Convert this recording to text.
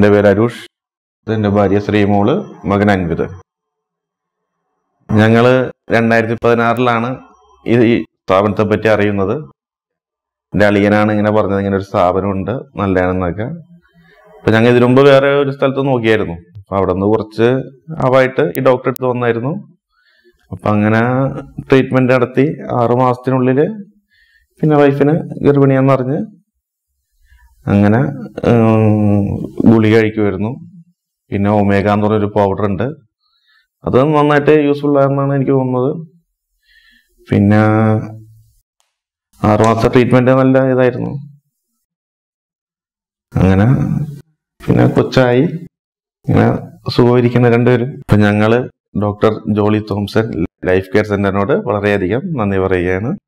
എൻ്റെ പേര് അരുഷ് ഇത് എൻ്റെ ഭാര്യ ശ്രീമോള് മകൻ അൻവിത് ഞങ്ങൾ രണ്ടായിരത്തി പതിനാറിലാണ് ഇത് ഈ സ്ഥാപനത്തെ പറ്റി അറിയുന്നത് എൻ്റെ അളിയനാണ് ഇങ്ങനെ പറഞ്ഞത് ഇങ്ങനെ ഒരു സ്ഥാപനമുണ്ട് നല്ലതാണെന്നൊക്കെ അപ്പൊ ഞങ്ങൾ ഇതിനു മുമ്പ് വേറെ ഒരു സ്ഥലത്ത് നോക്കിയായിരുന്നു അപ്പൊ അവിടെ നിന്ന് കുറച്ച് ആവായിട്ട് ഈ ഡോക്ടറെ അടുത്ത് വന്നായിരുന്നു അപ്പൊ അങ്ങനെ ട്രീറ്റ്മെന്റ് നടത്തി ആറു മാസത്തിനുള്ളില് പിന്നെ വൈഫിന് ഗർഭിണിയാന്ന് പറഞ്ഞ് അങ്ങനെ ഉം, ഗുളിക കഴിക്കുമായിരുന്നു പിന്നെ ഒമേഗ എന്ന് പറഞ്ഞൊരു പൗഡർ ഉണ്ട് അത് നന്നായിട്ട് യൂസ്ഫുൾ ആണെന്നാണ് എനിക്ക് തോന്നുന്നത് പിന്നെ ആറുമാസത്തെ ട്രീറ്റ്മെന്റ് നല്ല ഇതായിരുന്നു അങ്ങനെ പിന്നെ കൊച്ചായി ഇങ്ങനെ സുഖമായിരിക്കുന്ന രണ്ടുപേരും ഇപ്പൊ ഞങ്ങള് doctor Jolly Thomson life care സെന്ററിനോട് വളരെയധികം നന്ദി പറയുകയാണ്